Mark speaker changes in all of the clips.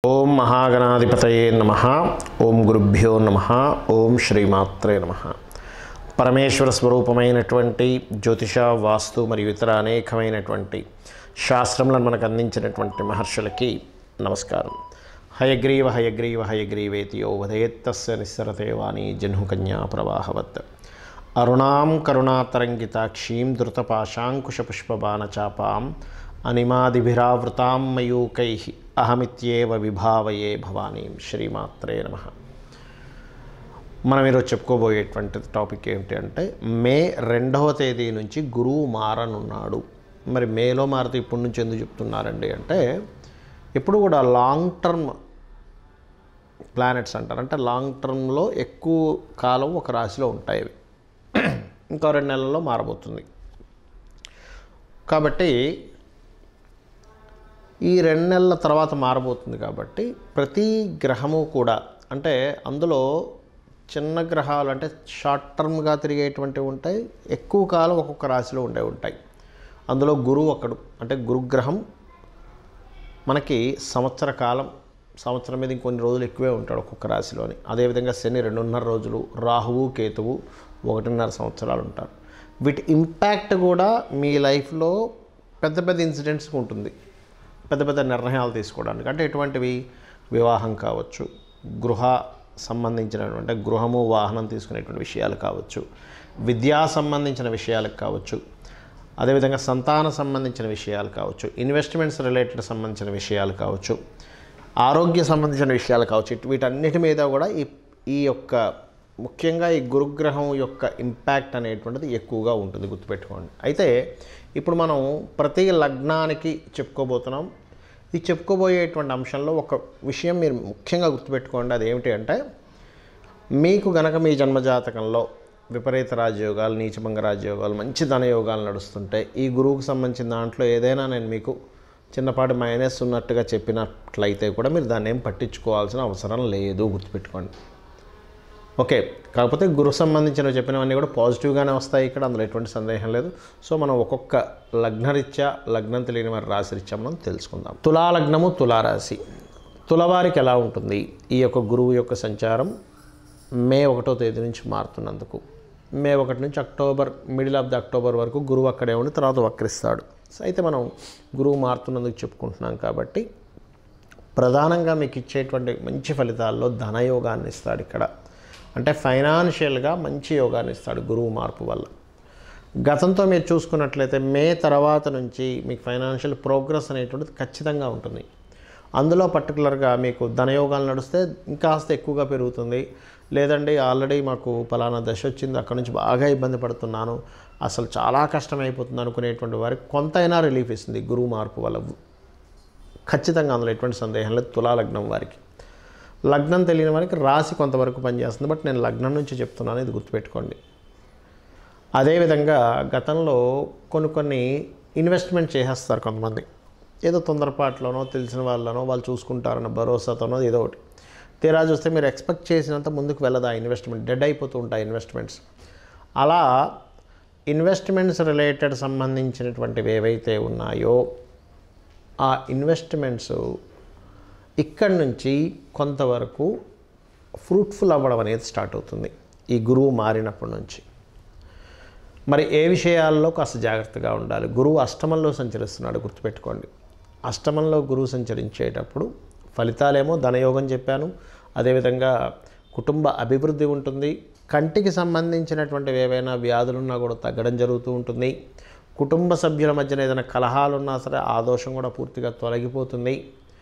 Speaker 1: ఓం మహాగణాధిపతయే నమ ఓం గురుభ్యో నమ ఓం శ్రీమాత్రే నమ పరమేశ్వర స్వరూపమైనటువంటి జ్యోతిష వాస్తు మరియు ఇతర అనేకమైనటువంటి శాస్త్రములను మనకు అందించినటువంటి మహర్షులకి నమస్కారం హయగ్రీవ హయగ్రీవ హయగ్రీవేతి యో వదయత్తస్య నిస్సరతే వాణి జహ్నుకన్యా ప్రవాహవత్ అరుణాం కరుణాతరంగితాక్షీం ధృతపాశాంకుశపుష్పబాణచాపాం అనిమాదిభిరావృతాం మయూకై అహమిత్యేవ విభావయే భవానీం శ్రీమాత్రే నమ మనం ఈరోజు చెప్పుకోబోయేటువంటి టాపిక్ ఏమిటి అంటే మే రెండవ తేదీ నుంచి గురువు మారనున్నాడు మరి మేలో మారితే ఇప్పటి నుంచి ఎందుకు చెప్తున్నారండి అంటే ఎప్పుడు కూడా లాంగ్ టర్మ్ ప్లానెట్స్ అంటారు అంటే లాంగ్ టర్మ్లో ఎక్కువ కాలం ఒక రాశిలో ఉంటాయి అవి ఇంకో రెండు నెలల్లో మారబోతుంది కాబట్టి ఈ రెండు నెలల తర్వాత మారబోతుంది కాబట్టి ప్రతి గ్రహము కూడా అంటే అందులో చిన్న గ్రహాలు అంటే షార్ట్ టర్మ్గా తిరిగేటువంటివి ఉంటాయి ఎక్కువ కాలం ఒక్కొక్క రాశిలో ఉండే ఉంటాయి అందులో గురువు ఒకడు అంటే గురుగ్రహం మనకి సంవత్సర కాలం సంవత్సరం మీద ఇంకొన్ని రోజులు ఎక్కువే ఉంటాడు ఒక్కొక్క రాశిలోని అదేవిధంగా శని రెండున్నర రోజులు రాహువు కేతువు ఒకటిన్నర సంవత్సరాలు ఉంటారు వీటి ఇంపాక్ట్ కూడా మీ లైఫ్లో పెద్ద పెద్ద ఇన్సిడెంట్స్కి ఉంటుంది పెద్ద పెద్ద నిర్ణయాలు తీసుకోవడానికి అంటే ఎటువంటివి వివాహం కావచ్చు గృహ సంబంధించినటువంటి గృహము వాహనం తీసుకునేటువంటి విషయాలు కావచ్చు విద్యా సంబంధించిన విషయాలకు కావచ్చు అదేవిధంగా సంతాన సంబంధించిన విషయాలు కావచ్చు ఇన్వెస్ట్మెంట్స్ రిలేటెడ్ సంబంధించిన విషయాలు కావచ్చు ఆరోగ్య సంబంధించిన విషయాలు కావచ్చు ఇటు- వీటన్నిటి మీద కూడా ఈ ఈ యొక్క ముఖ్యంగా ఈ గురుగ్రహం యొక్క ఇంపాక్ట్ అనేటువంటిది ఎక్కువగా ఉంటుంది గుర్తుపెట్టుకోండి అయితే ఇప్పుడు మనం ప్రతి లగ్నానికి చెప్పుకోబోతున్నాం ఈ చెప్పుకోబోయేటువంటి అంశంలో ఒక విషయం మీరు ముఖ్యంగా గుర్తుపెట్టుకోండి అది ఏమిటి అంటే మీకు గనక మీ జన్మజాతకంలో విపరీత రాజయోగాలు నీచభంగ రాజయోగాలు మంచి ధనయోగాలు నడుస్తుంటే ఈ గురువుకు సంబంధించిన దాంట్లో ఏదైనా నేను మీకు చిన్నపాటి మైనస్ ఉన్నట్టుగా చెప్పినట్లయితే కూడా మీరు దాన్ని ఏం పట్టించుకోవాల్సిన అవసరం లేదు గుర్తుపెట్టుకోండి ఓకే కాకపోతే గురు సంబంధించినవి చెప్పినవన్నీ కూడా పాజిటివ్గానే వస్తాయి ఇక్కడ అందులో ఎటువంటి సందేహం లేదు సో మనం ఒక్కొక్క లగ్నరీత్యా లగ్నం తెలియని వారి రాశి రీత్యా మనం తెలుసుకుందాం తులా లగ్నము తులారాశి తులవారికి ఎలా ఉంటుంది ఈ యొక్క గురువు యొక్క సంచారం మే ఒకటో తేదీ నుంచి మారుతున్నందుకు మే ఒకటి నుంచి October middle of the October వరకు గురువు అక్కడే ఉండి తర్వాత వక్రిస్తాడు సో అయితే మనం గురువు మారుతున్నందుకు చెప్పుకుంటున్నాం కాబట్టి ప్రధానంగా మీకు ఇచ్చేటువంటి మంచి ఫలితాల్లో ధనయోగాన్ని ఇస్తాడు ఇక్కడ అంటే ఫైనాన్షియల్గా మంచి యోగాన్ని ఇస్తాడు గురువు మార్పు వల్ల గతంతో మీరు చూసుకున్నట్లయితే మే తర్వాత నుంచి మీకు ఫైనాన్షియల్ ప్రోగ్రెస్ అనేటువంటిది ఖచ్చితంగా ఉంటుంది అందులో పర్టికులర్గా మీకు ధనయోగాలు నడిస్తే ఇంకాస్త ఎక్కువగా పెరుగుతుంది లేదండి ఆల్రెడీ మాకు ఫలానా దశ వచ్చింది అక్కడ నుంచి బాగా ఇబ్బంది పడుతున్నాను అసలు చాలా కష్టమైపోతుంది అనుకునేటువంటి వారికి కొంతైనా రిలీఫ్ ఇస్తుంది ఈ గురువు మార్పు వల్ల ఖచ్చితంగా అందులో ఎటువంటి సందేహం లేదు తులా లగ్నం వారికి లగ్నం తెలియని వారికి రాశి కొంతవరకు పనిచేస్తుంది బట్ నేను లగ్నం నుంచి చెప్తున్నాను ఇది గుర్తుపెట్టుకోండి అదేవిధంగా గతంలో కొన్ని కొన్ని ఇన్వెస్ట్మెంట్ చేసేస్తారు కొంతమంది ఏదో తొందరపాటులోనో తెలిసిన వాళ్ళనో వాళ్ళు చూసుకుంటారన్న భరోసాతోనో ఏదో ఒకటి తీరా చూస్తే మీరు ఎక్స్పెక్ట్ చేసినంత ముందుకు వెళ్ళదు ఆ ఇన్వెస్ట్మెంట్ డెడ్ అయిపోతూ ఉంటాయి ఇన్వెస్ట్మెంట్స్ అలా ఇన్వెస్ట్మెంట్స్ రిలేటెడ్ సంబంధించినటువంటివి ఏవైతే ఉన్నాయో ఆ ఇన్వెస్ట్మెంట్స్ ఇక్కడి నుంచి కొంతవరకు ఫ్రూట్ఫుల్ అవ్వడం అనేది స్టార్ట్ అవుతుంది ఈ గురువు మారినప్పటి నుంచి మరి ఏ విషయాల్లో కాస్త జాగ్రత్తగా ఉండాలి గురువు అష్టమంలో సంచరిస్తున్నాడు గుర్తుపెట్టుకోండి అష్టమంలో గురువు సంచరించేటప్పుడు ఫలితాలేమో ధనయోగం చెప్పాను అదేవిధంగా కుటుంబ అభివృద్ధి ఉంటుంది కంటికి సంబంధించినటువంటివి ఏవైనా వ్యాధులున్నా కూడా తగ్గడం జరుగుతూ ఉంటుంది కుటుంబ సభ్యుల మధ్యన ఏదైనా కలహాలు ఉన్నా సరే ఆ దోషం కూడా పూర్తిగా తొలగిపోతుంది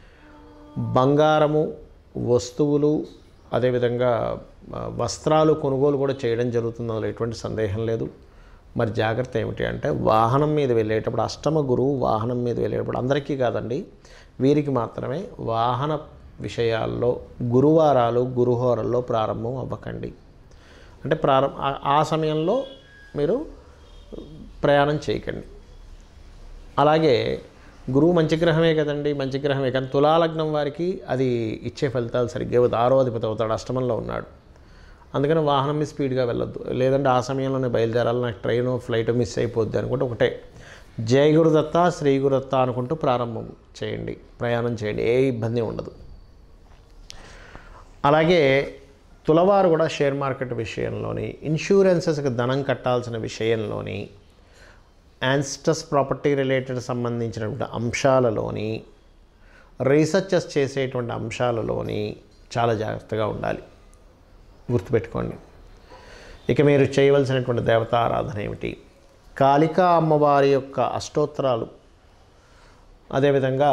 Speaker 1: బంగారము వస్తువులు అదేవిధంగా ఆ, వస్త్రాలు కొనుగోలు కూడా చేయడం జరుగుతుంది అందులో ఎటువంటి సందేహం లేదు మరి జాగ్రత్త ఏమిటి అంటే వాహనం మీద వెళ్ళేటప్పుడు అష్టమ గురువు వాహనం మీద వెళ్ళేటప్పుడు అందరికీ కాదండి వీరికి మాత్రమే వాహన విషయాల్లో గురువారాలు గురుహోరల్లో ప్రారంభం అవ్వకండి అంటే ప్రారంభ ఆ- ఆ సమయంలో మీరు ప్రయాణం చేయకండి అలాగే గురువు మంచి గ్రహమే కదండి మంచి గ్రహమే కానీ తులాలగ్నం వారికి అది ఇచ్చే ఫలితాలు సరిగ్గా ఇవ్వదు ఆరో అధిపతి అవుతాడు అష్టమంలో ఉన్నాడు అందుకని వాహనం మీద స్పీడ్గా వెళ్ళొద్దు లేదంటే ఆ సమయంలోనే బయలుదేరాలి నాకు ట్రైన్ ఫ్లైట్ మిస్ అయిపోద్ది అనుకుంటే ఒకటే జయ గురుదత్త శ్రీ గురుదత్త అనుకుంటూ ప్రారంభం చేయండి ప్రయాణం చేయండి ఏ ఇబ్బంది ఉండదు అలాగే తులవారు కూడా షేర్ మార్కెట్ విషయంలోని ఇన్సూరెన్సెస్కి ధనం కట్టాల్సిన విషయంలోని యాన్స్టస్ ప్రాపర్టీ రిలేటెడ్ సంబంధించినటువంటి అంశాలలోని రీసెర్చెస్ చేసేటువంటి అంశాలలోని చాలా జాగ్రత్తగా ఉండాలి గుర్తుపెట్టుకోండి ఇక మీరు చేయవలసినటువంటి దేవతా ఆరాధన ఏమిటి కాళికా అమ్మవారి యొక్క అష్టోత్తరాలు అదేవిధంగా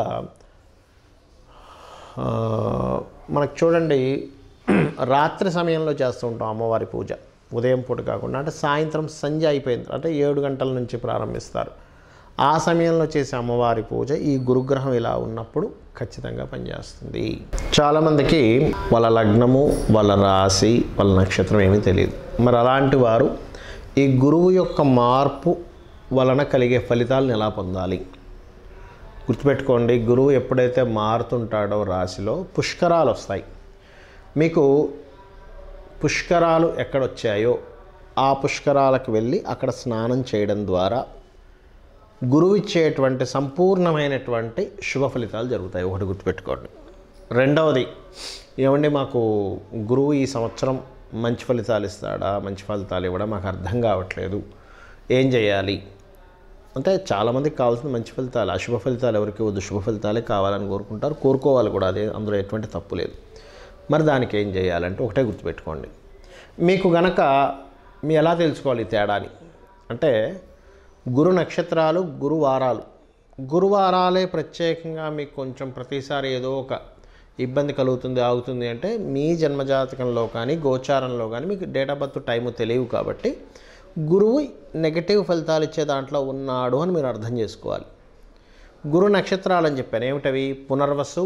Speaker 1: ఆ, మనకు చూడండి రాత్రి సమయంలో చేస్తూ ఉంటాం అమ్మవారి పూజ ఉదయం పూట కాకుండా అంటే సాయంత్రం సంధ్య అయిపోయింది అంటే ఏడు గంటల నుంచి ప్రారంభిస్తారు ఆ సమయంలో చేసే అమ్మవారి పూజ ఈ గురుగ్రహం ఇలా ఉన్నప్పుడు ఖచ్చితంగా పనిచేస్తుంది చాలామందికి వాళ్ళ లగ్నము వాళ్ళ రాశి వాళ్ళ నక్షత్రం ఏమీ తెలియదు మరి అలాంటి వారు ఈ గురువు యొక్క మార్పు వలన కలిగే ఫలితాలను ఎలా పొందాలి గుర్తుపెట్టుకోండి గురువు ఎప్పుడైతే మారుతుంటాడో రాశిలో పుష్కరాలు వస్తాయి మీకు పుష్కరాలు ఎక్కడొచ్చాయో ఆ పుష్కరాలకు వెళ్ళి అక్కడ స్నానం చేయడం ద్వారా గురువు ఇచ్చేటువంటి సంపూర్ణమైనటువంటి శుభ ఫలితాలు జరుగుతాయి ఒకటి గుర్తుపెట్టుకోండి రెండవది ఏమండి మాకు గురువు ఈ సంవత్సరం మంచి ఫలితాలు ఇస్తాడా మంచి ఫలితాలు ఇవ్వడం మాకు అర్థం కావట్లేదు ఏం చేయాలి అంటే చాలామందికి కావాల్సిన మంచి ఫలితాలు అశుభ ఫలితాలు ఎవరికి వద్దు శుభ ఫలితాలే కావాలని కోరుకుంటారు కోరుకోవాలి కూడా అదే అందులో ఎటువంటి తప్పు లేదు మరి దానికి ఏం చేయాలంటే ఒకటే గుర్తుపెట్టుకోండి మీకు గనక మీ ఎలా తెలుసుకోవాలి ఈ తేడాని అంటే గురు నక్షత్రాలు గురువారాలు గురువారాలే ప్రత్యేకంగా మీకు కొంచెం ప్రతిసారి ఏదో ఒక ఇబ్బంది కలుగుతుంది ఆగుతుంది అంటే మీ జన్మజాతకంలో కానీ గోచారంలో కానీ మీకు డేట్ ఆఫ్ బర్త్ టైము తెలియవు కాబట్టి గురువు నెగటివ్ ఫలితాలు ఇచ్చే దాంట్లో ఉన్నాడు అని మీరు అర్థం చేసుకోవాలి గురు నక్షత్రాలు అని చెప్పాను ఏమిటవి పునర్వసు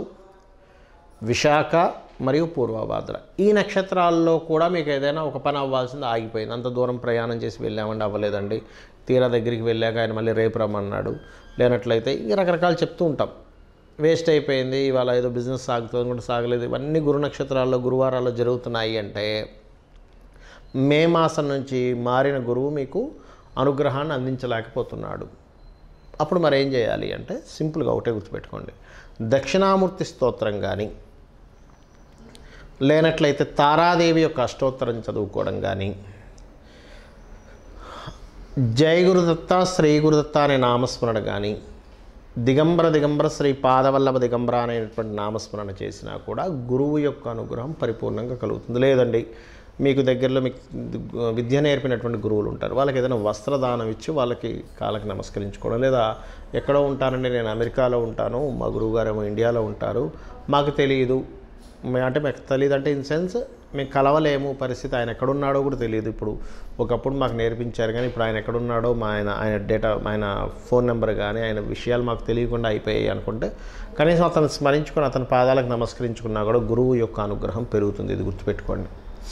Speaker 1: విశాఖ మరియు పూర్వభాద్ర ఈ నక్షత్రాల్లో కూడా మీకు ఏదైనా ఒక పని అవ్వాల్సింది ఆగిపోయింది అంత దూరం ప్రయాణం చేసి వెళ్ళామండి అవ్వలేదండి తీరా దగ్గరికి వెళ్ళాక ఆయన మళ్ళీ రేపు రమ్మన్నాడు లేనట్లయితే ఇంక రకరకాలు చెప్తూ ఉంటాం వేస్ట్ అయిపోయింది ఇవాళ ఏదో బిజినెస్ సాగుతుంది కూడా సాగలేదు ఇవన్నీ గురు నక్షత్రాల్లో గురువారాల్లో జరుగుతున్నాయి అంటే మే మాసం నుంచి మారిన గురువు మీకు అనుగ్రహాన్ని అందించలేకపోతున్నాడు అప్పుడు మరి ఏం చేయాలి అంటే సింపుల్గా ఒకటే గుర్తుపెట్టుకోండి దక్షిణామూర్తి స్తోత్రం కానీ లేనట్లయితే తారాదేవి యొక్క అష్టోత్తరం చదువుకోవడం కానీ జయ గురుదత్త శ్రీ గురుదత్త అనే నామస్మరణ కానీ దిగంబర దిగంబర శ్రీ పాదవల్లభ దిగంబర అనేటువంటి నామస్మరణ చేసినా కూడా గురువు యొక్క అనుగ్రహం పరిపూర్ణంగా కలుగుతుంది లేదండి మీకు దగ్గరలో మీకు విద్య నేర్పినటువంటి గురువులు ఉంటారు వాళ్ళకి ఏదైనా వస్త్రదానం ఇచ్చి వాళ్ళకి కాళ్ళకి నమస్కరించుకోవడం లేదా ఎక్కడో ఉంటానండి నేను అమెరికాలో ఉంటాను మా గురువుగారు ఏమో ఇండియాలో ఉంటారు మాకు తెలియదు మే- అంటే మాకు తెలియదు అంటే ఇన్ సెన్స్ మేము కలవలేము పరిస్థితి ఆయన ఎక్కడున్నాడో కూడా తెలియదు ఇప్పుడు ఒకప్పుడు మాకు నేర్పించారు కానీ ఇప్పుడు ఆయన ఎక్కడున్నాడో మా ఆయన ఆయన డేటా ఆయన ఫోన్ నెంబర్ కానీ ఆయన విషయాలు మాకు తెలియకుండా అయిపోయాయి అనుకుంటే కనీసం అతను స్మరించుకొని అతని పాదాలకు నమస్కరించుకున్నా కూడా గురువు యొక్క అనుగ్రహం పెరుగుతుంది ఇది గుర్తుపెట్టుకోండి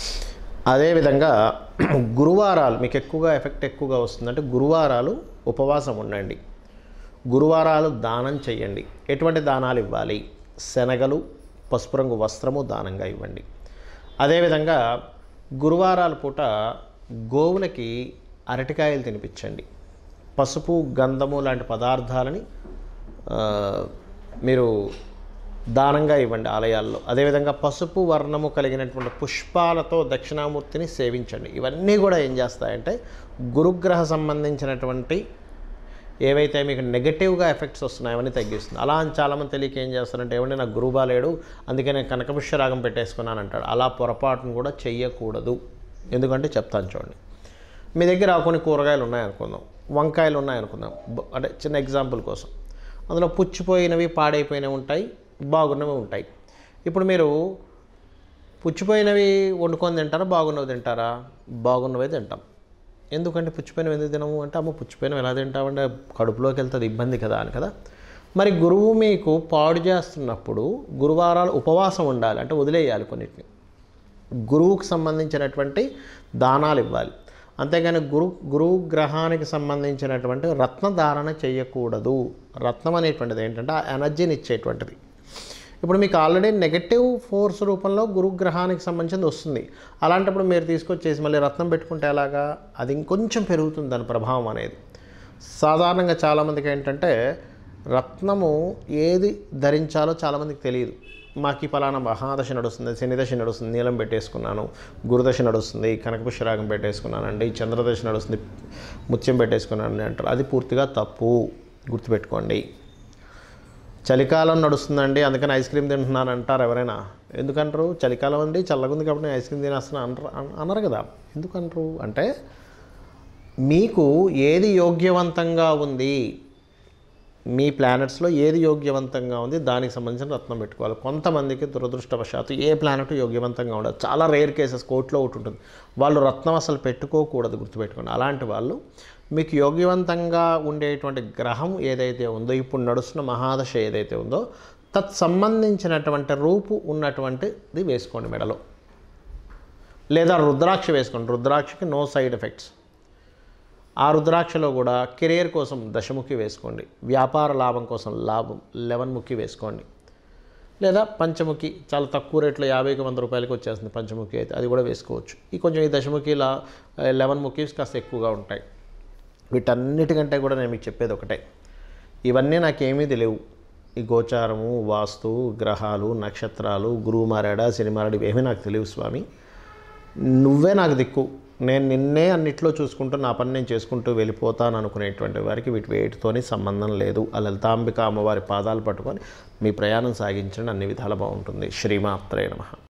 Speaker 1: అదేవిధంగా గురువారాలు మీకు ఎక్కువగా ఎఫెక్ట్ ఎక్కువగా వస్తుందంటే గురువారాలు ఉపవాసం ఉండండి గురువారాలు దానం చేయండి ఎటువంటి దానాలు ఇవ్వాలి శనగలు పసుపు రంగు వస్త్రము దానంగా ఇవ్వండి అదేవిధంగా గురువారాల పూట గోవులకి అరటికాయలు తినిపించండి పసుపు గంధము లాంటి పదార్థాలని ఆ, మీరు దానంగా ఇవ్వండి ఆలయాల్లో అదేవిధంగా పసుపు వర్ణము కలిగినటువంటి పుష్పాలతో దక్షిణామూర్తిని సేవించండి ఇవన్నీ కూడా ఏం చేస్తాయంటే గురుగ్రహ సంబంధించినటువంటి ఏవైతే మీకు నెగటివ్గా ఎఫెక్ట్స్ వస్తున్నాయో అవన్నీ తగ్గిస్తుంది అలా అని చాలామంది తెలియక ఏం చేస్తారంటే ఏమంటే నాకు గురువు బాలేడు అందుకే నేను కనకపుష్యరాగం పెట్టేసుకున్నాను అంటాడు అలా పొరపాటును కూడా చెయ్యకూడదు ఎందుకంటే చెప్తాను చూడండి మీ దగ్గర కొన్ని కూరగాయలు ఉన్నాయనుకుందాం వంకాయలు ఉన్నాయనుకుందాం బ- అంటే చిన్న ఎగ్జాంపుల్ కోసం అందులో పుచ్చిపోయినవి పాడైపోయినవి ఉంటాయి బాగున్నవి ఉంటాయి ఇప్పుడు మీరు పుచ్చిపోయినవి వండుకొని తింటారా బాగున్నవి తింటారా బాగున్నవే తింటాం ఎందుకంటే పుచ్చిపోయినవి ఎందుకు తినము అంటే అమ్మ పుచ్చిపోయినవి ఎలా తింటామంటే కడుపులోకి వెళ్తుంది ఇబ్బంది కదా అని కదా మరి గురువు మీకు పాడు చేస్తున్నప్పుడు గురువారాలు ఉపవాసం ఉండాలి అంటే వదిలేయాలి కొన్నిటిని గురువుకు సంబంధించినటువంటి దానాలు ఇవ్వాలి అంతేగాని గురు గురువు గ్రహానికి సంబంధించినటువంటి రత్న ధారణ చేయకూడదు రత్నం అనేటువంటిది ఏంటంటే ఆ ఎనర్జీని ఇచ్చేటువంటిది ఇప్పుడు మీకు ఆల్రెడీ నెగటివ్ ఫోర్స్ రూపంలో గురుగ్రహానికి సంబంధించింది వస్తుంది అలాంటప్పుడు మీరు తీసుకొచ్చేసి మళ్ళీ రత్నం పెట్టుకుంటే ఎలాగా అది ఇంకొంచెం పెరుగుతుంది దాని ప్రభావం అనేది సాధారణంగా చాలామందికి ఏంటంటే రత్నము ఏది ధరించాలో చాలామందికి తెలియదు మాకు ఈ పలానా మహాదశ నడుస్తుంది శనిదశ నడుస్తుంది నీలం పెట్టేసుకున్నాను గురుదశ నడుస్తుంది కనకపుష్యరాగం పెట్టేసుకున్నానండి చంద్రదశ నడుస్తుంది ముత్యం పెట్టేసుకున్నాను అంటారు అది పూర్తిగా తప్పు గుర్తుపెట్టుకోండి చలికాలం నడుస్తుందండి అందుకని ఐస్ క్రీమ్ తింటున్నాను అంటారు ఎవరైనా ఎందుకంటారు చలికాలం అండి చల్లగా ఉంది కాబట్టి నేను ఐస్ క్రీమ్ తినేస్తున్నాను అనరు అన- అనరు కదా ఎందుకంటారు అంటే మీకు ఏది యోగ్యవంతంగా ఉంది మీ ప్లానెట్స్లో ఏది యోగ్యవంతంగా ఉంది దానికి సంబంధించిన రత్నం పెట్టుకోవాలి కొంతమందికి దురదృష్టవశాత్తు ఏ ప్లానెట్ యోగ్యవంతంగా ఉండదు చాలా రేర్ కేసెస్ కోర్టులో ఒకటి ఉంటుంది వాళ్ళు రత్నం అసలు పెట్టుకోకూడదు గుర్తుపెట్టుకోండి అలాంటి వాళ్ళు మీకు యోగ్యవంతంగా ఉండేటువంటి గ్రహం ఏదైతే ఉందో ఇప్పుడు నడుస్తున్న మహాదశ ఏదైతే ఉందో తత్ సంబంధించినటువంటి రూపు ఉన్నటువంటిది వేసుకోండి మెడలో లేదా రుద్రాక్ష వేసుకోండి రుద్రాక్షకి నో సైడ్ ఎఫెక్ట్స్ ఆ రుద్రాక్షలో కూడా కెరియర్ కోసం దశముఖి వేసుకోండి వ్యాపార లాభం కోసం లాభం లెవెన్ ముఖి వేసుకోండి లేదా పంచముఖి చాలా తక్కువ రేట్లో యాభైకి వంద రూపాయలకి వచ్చేస్తుంది పంచముఖి అయితే అది కూడా వేసుకోవచ్చు ఈ కొంచెం ఈ దశముఖి లా లెవెన్ ముఖీస్ కాస్త ఎక్కువగా ఉంటాయి వీటన్నిటికంటే కూడా నేను మీకు చెప్పేది ఒకటే ఇవన్నీ నాకేమీ తెలియవు ఈ గోచారము వాస్తు గ్రహాలు నక్షత్రాలు గురువు మారాడా శని మారాడు ఇవేమీ నాకు తెలియవు స్వామి నువ్వే నాకు దిక్కు నేను నిన్నే అన్నిట్లో చూసుకుంటూ నా పని నేను చేసుకుంటూ వెళ్ళిపోతాను అనుకునేటువంటి వారికి వీటి వేటితోని సంబంధం లేదు ఆ లలితాంబిక అమ్మవారి పాదాలు పట్టుకొని మీ ప్రయాణం సాగించండి అన్ని విధాలు బాగుంటుంది శ్రీమాత్రే నమః